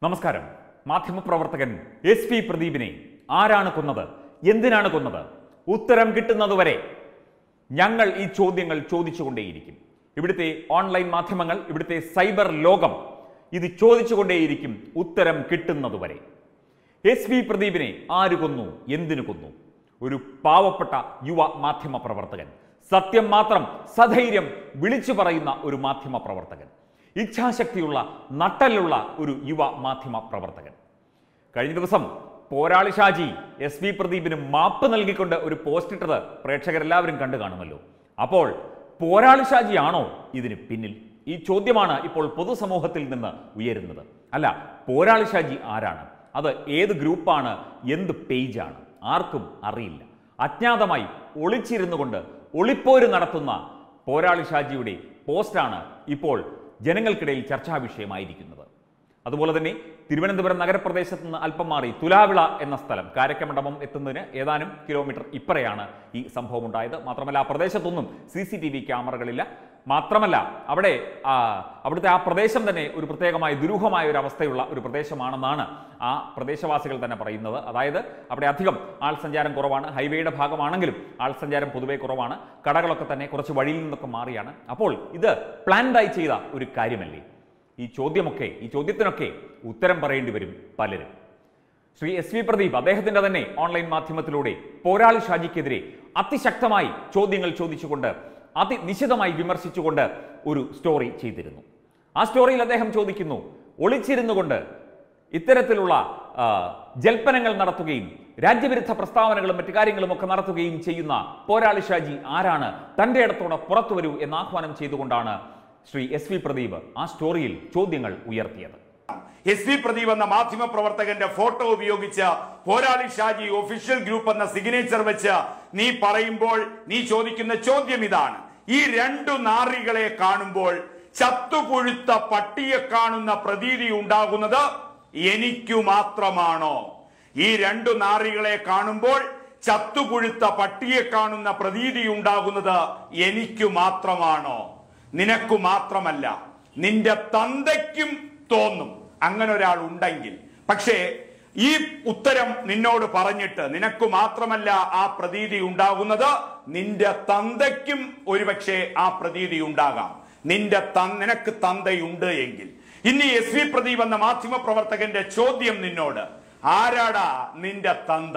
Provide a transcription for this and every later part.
നമസ്കാരം മാധ്യമപ്രവർത്തകൻ S P പ്രദീപിനെ ആരാണ് കൊന്നത് എന്തിനാണ് കൊന്നത് ഉത്തരം കിട്ടുന്നതുവരെ ഞങ്ങൾ ഈ ചോദ്യങ്ങൾ ചോദിച്ചുകൊണ്ടേയിരിക്കും ഇവിടുത്തെ ഓൺലൈൻ മാധ്യമങ്ങൾ ഇവിടുത്തെ സൈബർ ലോകം ഇത് ചോദിച്ചുകൊണ്ടേയിരിക്കും ഉത്തരം കിട്ടുന്നതുവരെ എസ് വി പ്രദീപിനെ ആര് കൊന്നു എന്തിനു കൊന്നു ഒരു പാവപ്പെട്ട യുവ മാധ്യമ പ്രവർത്തകൻ സത്യം മാത്രം സധൈര്യം വിളിച്ചു പറയുന്ന ഒരു മാധ്യമ പ്രവർത്തകൻ ഇച്ഛാശക്തിയുള്ള നട്ടലുള്ള ഒരു യുവ മാധ്യമ പ്രവർത്തകൻ കഴിഞ്ഞ ദിവസം പോരാളി ഷാജി എസ് വി പ്രദീപിന് മാപ്പ് നൽകിക്കൊണ്ട് ഒരു പോസ്റ്റ് ഇട്ടത് പ്രേക്ഷകരെല്ലാവരും കണ്ടു കാണുമല്ലോ അപ്പോൾ പോരാളി ഷാജി ആണോ ഇതിന് പിന്നിൽ ഈ ചോദ്യമാണ് ഇപ്പോൾ പൊതുസമൂഹത്തിൽ നിന്ന് ഉയരുന്നത് അല്ല പോരാളി ഷാജി ആരാണ് അത് ഏത് ഗ്രൂപ്പാണ് എന്ത് പേജാണ് ആർക്കും അറിയില്ല അജ്ഞാതമായി ഒളിച്ചിരുന്നു കൊണ്ട് ഒളിപ്പോര് നടത്തുന്ന പോരാളി ഷാജിയുടെ പോസ്റ്റാണ് ഇപ്പോൾ ജനങ്ങൾക്കിടയിൽ ചർച്ചാ വിഷയമായിരിക്കുന്നത് അതുപോലെ തന്നെ തിരുവനന്തപുരം നഗരപ്രദേശത്ത് നിന്ന് അല്പം മാറി തുലാവിള എന്ന സ്ഥലം കാരക്കമണ്ഡപം എത്തുന്നതിന് ഏതാനും കിലോമീറ്റർ ഇപ്പറയാണ് ഈ സംഭവം ഉണ്ടായത് മാത്രമല്ല ആ പ്രദേശത്തൊന്നും സി സി ടി വി ക്യാമറകളില്ല മാത്രമല്ല അവിടെ ആ, അവിടുത്തെ ആ പ്രദേശം തന്നെ ഒരു പ്രത്യേകമായ ദുരൂഹമായ ഒരു അവസ്ഥയുള്ള ഒരു പ്രദേശമാണെന്നാണ് ആ പ്രദേശവാസികൾ തന്നെ പറയുന്നത് അതായത് അവിടെ അധികം ആൾ സഞ്ചാരം കുറവാണ് ഹൈവേയുടെ ഭാഗമാണെങ്കിലും ആൾ സഞ്ചാരം പൊതുവേ കുറവാണ് കടകളൊക്കെ തന്നെ കുറച്ച് വഴിയിൽ നിന്നൊക്കെ മാറിയാണ് അപ്പോൾ ഇത് പ്ലാൻഡായി ചെയ്ത ഒരു കാര്യമല്ലേ ഈ ചോദ്യമൊക്കെ ഈ ചോദ്യത്തിനൊക്കെ ഉത്തരം പറയേണ്ടി വരും പലരും ശ്രീ എസ് വി പ്രദീപ് അദ്ദേഹത്തിന്റെ തന്നെ ഓൺലൈൻ മാധ്യമത്തിലൂടെ പോരാളി ഷാജിക്കെതിരെ അതിശക്തമായി ചോദ്യങ്ങൾ ചോദിച്ചുകൊണ്ട് അതിനിശിതമായി വിമർശിച്ചുകൊണ്ട് ഒരു സ്റ്റോറി ചെയ്തിരുന്നു ആ സ്റ്റോറിയിൽ അദ്ദേഹം ചോദിക്കുന്നു ഒളിച്ചിരുന്നു കൊണ്ട് ഇത്തരത്തിലുള്ള ആ, ജൽപ്പനങ്ങൾ നടത്തുകയും രാജ്യവിരുദ്ധ പ്രസ്താവനകളും മറ്റു കാര്യങ്ങളും ഒക്കെ നടത്തുകയും ചെയ്യുന്ന പോരാളി ഷാജി ആരാണ് തന്റെ ഇടത്തോടെ പുറത്തു വരൂ എന്ന് ആഹ്വാനം ചെയ്തുകൊണ്ടാണ് ശ്രീ എസ് വി പ്രദീപ് ആ സ്റ്റോറിയിൽ ചോദ്യങ്ങൾ ഉയർത്തിയത് എസ് വി പ്രദീപ് എന്ന മാധ്യമ പ്രവർത്തകന്റെ ഫോട്ടോ ഉപയോഗിച്ച് പോരാളി ഷാജി ഒഫീഷ്യൽ ഗ്രൂപ്പ് എന്ന സിഗ്നേച്ചർ വെച്ച് നീ പറയുമ്പോൾ നീ ചോദിക്കുന്ന ചോദ്യം ഇതാണ് ഈ രണ്ടു നാറികളെ കാണുമ്പോൾ ചത്തുപുഴുത്ത പട്ടിയെ കാണുന്ന പ്രതീതി ഉണ്ടാകുന്നത് എനിക്കു മാത്രമാണോ ഈ രണ്ടു നാറികളെ കാണുമ്പോൾ ചത്തുപുഴുത്ത പട്ടിയെ കാണുന്ന പ്രതീതി ഉണ്ടാകുന്നത് എനിക്കു മാത്രമാണോ നിനക്കു മാത്രമല്ല നിന്റെ തന്തയ്ക്കും തോന്നും അങ്ങനെ ഒരാൾ ഉണ്ടെങ്കിൽ പക്ഷേ ഈ ഉത്തരം നിന്നോട് പറഞ്ഞിട്ട് നിനക്ക് മാത്രമല്ല ആ പ്രതീതി ഉണ്ടാകുന്നത് നിന്റെ തന്തയ്ക്കും ഒരുപക്ഷെ ആ പ്രതീതി ഉണ്ടാകാം നിന്റെ ത- നിനക്ക് തന്തയുണ്ട് എങ്കിൽ ഇനി എസ് വി പ്രദീപ് എന്ന മാധ്യമ പ്രവർത്തകന്റെ ചോദ്യം നിന്നോട് ആരാടാ നിന്റെ തന്ത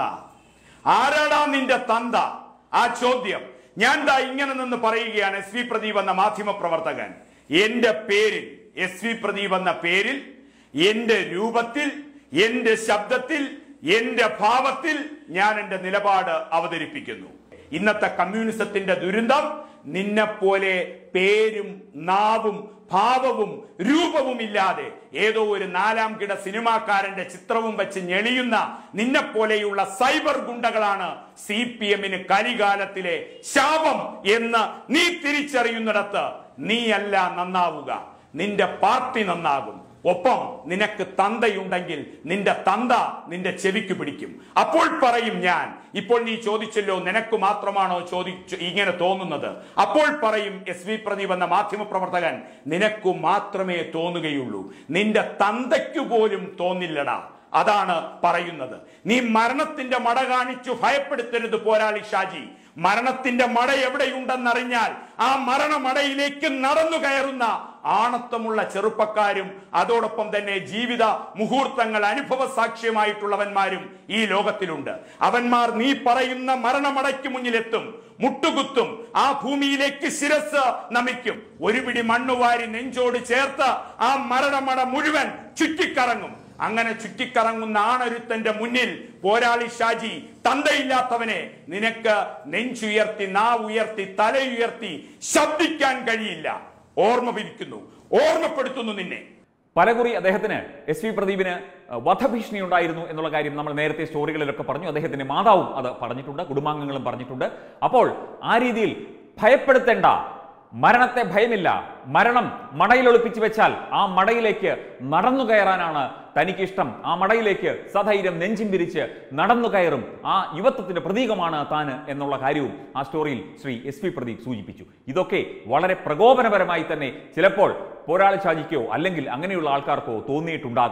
ആരാടാ നിന്റെ തന്ത ആ ചോദ്യം ഞാൻ ദാ ഇങ്ങനെ നിന്ന് പറയുകയാണ് എസ് വി പ്രദീപ് എന്ന മാധ്യമ പ്രവർത്തകൻ എന്റെ പേരിൽ എസ് വി പ്രദീപ് എന്ന പേരിൽ എന്റെ രൂപത്തിൽ എന്റെ ശബ്ദത്തിൽ എന്റെ ഭാവത്തിൽ ഞാൻ എന്റെ നിലപാട് അവതരിപ്പിക്കുന്നു ഇന്നത്തെ കമ്മ്യൂണിസത്തിന്റെ ദുരന്തം നിന്നെപ്പോലെ പേരും നാവും ഭാവവും രൂപവും ഇല്ലാതെ ഏതോ ഒരു നാലാം കിട സിനിമാക്കാരന്റെ ചിത്രവും വെച്ച് ഞെളിയുന്ന നിന്നെപ്പോലെയുള്ള സൈബർ ഗുണ്ടകളാണ് സി പി എമ്മിന് കലികാലത്തിലെ ശാപം എന്ന് നീ തിരിച്ചറിയുന്നിടത്ത് നീയല്ല നന്നാവുക നിന്റെ പാർട്ടി നന്നാകും ഒപ്പം നിനക്ക് തന്തയുണ്ടെങ്കിൽ നിന്റെ തന്ത നിന്റെ ചെവിക്ക് പിടിക്കും അപ്പോൾ പറയും ഞാൻ ഇപ്പോൾ നീ ചോദിച്ചല്ലോ നിനക്ക് മാത്രമാണോ ചോദിച്ചു ഇങ്ങനെ തോന്നുന്നത് അപ്പോൾ പറയും എസ് വി പ്രദീപ് എന്ന മാധ്യമ പ്രവർത്തകൻ നിനക്കു മാത്രമേ തോന്നുകയുള്ളൂ നിന്റെ തന്തയ്ക്കു പോലും തോന്നില്ലടാ അതാണ് പറയുന്നത് നീ മരണത്തിന്റെ മട കാണിച്ചു ഭയപ്പെടുത്തരുത് പോരാളി ഷാജി മരണത്തിന്റെ മട എവിടെയുണ്ടെന്നറിഞ്ഞാൽ ആ മരണമടയിലേക്ക് നടന്നു കയറുന്ന ആണത്വമുള്ള ചെറുപ്പക്കാരും അതോടൊപ്പം തന്നെ ജീവിത മുഹൂർത്തങ്ങൾ അനുഭവ സാക്ഷ്യമായിട്ടുള്ളവന്മാരും ഈ ലോകത്തിലുണ്ട് അവന്മാർ നീ പറയുന്ന മരണമടയ്ക്ക് മുന്നിലെത്തും മുട്ടുകുത്തും ആ ഭൂമിയിലേക്ക് ശിരസ് നമിക്കും ഒരു പിടി മണ്ണുവാരി നെഞ്ചോട് ചേർത്ത് ആ മരണമട മുഴുവൻ ചുറ്റിക്കറങ്ങും അങ്ങനെ ചുറ്റിക്കറങ്ങുന്ന ആണൊരുത്തന്റെ മുന്നിൽ പോരാളി ഷാജി തന്തയില്ലാത്തവനെ നിനക്ക് നെഞ്ചുയർത്തി നാ ഉയർത്തി തലയുയർത്തി ശബ്ദിക്കാൻ കഴിയില്ല ഓർമ്മ പിരിക്കുന്നു ഓർമ്മപ്പെടുത്തുന്നു നിന്നെ പലകുറി അദ്ദേഹത്തിന് എസ് വി പ്രദീപിന് അഹ്, വധഭീഷണി ഉണ്ടായിരുന്നു എന്നുള്ള കാര്യം നമ്മൾ നേരത്തെ സ്റ്റോറികളിലൊക്കെ പറഞ്ഞു അദ്ദേഹത്തിന്റെ മാതാവും അത് പറഞ്ഞിട്ടുണ്ട് കുടുംബാംഗങ്ങളും പറഞ്ഞിട്ടുണ്ട് അപ്പോൾ ആ രീതിയിൽ ഭയപ്പെടുത്തേണ്ട മരണത്തെ ഭയമില്ല മരണം മടയിൽ ഒളിപ്പിച്ചു വെച്ചാൽ ആ മടയിലേക്ക് നടന്നു കയറാനാണ് തനിക്കിഷ്ടം ആ മടയിലേക്ക് സധൈര്യം നെഞ്ചും പിരിച്ച് നടന്നു കയറും ആ യുവത്വത്തിന്റെ പ്രതീകമാണ് താന് എന്നുള്ള കാര്യവും ആ സ്റ്റോറിയിൽ ശ്രീ എസ് പി പ്രദീപ് സൂചിപ്പിച്ചു ഇതൊക്കെ വളരെ പ്രകോപനപരമായി തന്നെ ചിലപ്പോൾ പോരാളി ഷാജിക്കോ അല്ലെങ്കിൽ അങ്ങനെയുള്ള ആൾക്കാർക്കോ തോന്നിയിട്ടുണ്ടാകാം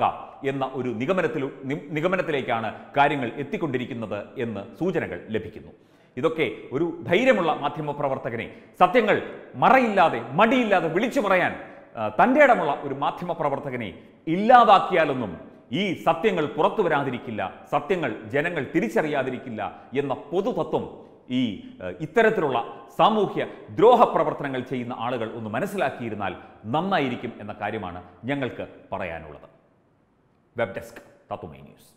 എന്ന ഒരു നിഗമനത്തിലു നി- നിഗമനത്തിലേക്കാണ് കാര്യങ്ങൾ എത്തിക്കൊണ്ടിരിക്കുന്നത് എന്ന് സൂചനകൾ ലഭിക്കുന്നു ഇതൊക്കെ ഒരു ധൈര്യമുള്ള മാധ്യമപ്രവർത്തകനെ സത്യങ്ങൾ മറയില്ലാതെ മടിയില്ലാതെ വിളിച്ചു പറയാൻ ആ, തൻ്റെ ഇടമുള്ള ഒരു മാധ്യമപ്രവർത്തകനെ ഇല്ലാതാക്കിയാലൊന്നും ഈ സത്യങ്ങൾ പുറത്തു വരാതിരിക്കില്ല സത്യങ്ങൾ ജനങ്ങൾ തിരിച്ചറിയാതിരിക്കില്ല എന്ന പൊതുതത്വം ഈ ഏഹ്, ഇത്തരത്തിലുള്ള സാമൂഹ്യ ദ്രോഹ പ്രവർത്തനങ്ങൾ ചെയ്യുന്ന ആളുകൾ ഒന്ന് മനസ്സിലാക്കിയിരുന്നാൽ നന്നായിരിക്കും എന്ന കാര്യമാണ് ഞങ്ങൾക്ക് പറയാനുള്ളത് വെബ് ഡെസ്ക് തത്തുമൈ ന്യൂസ്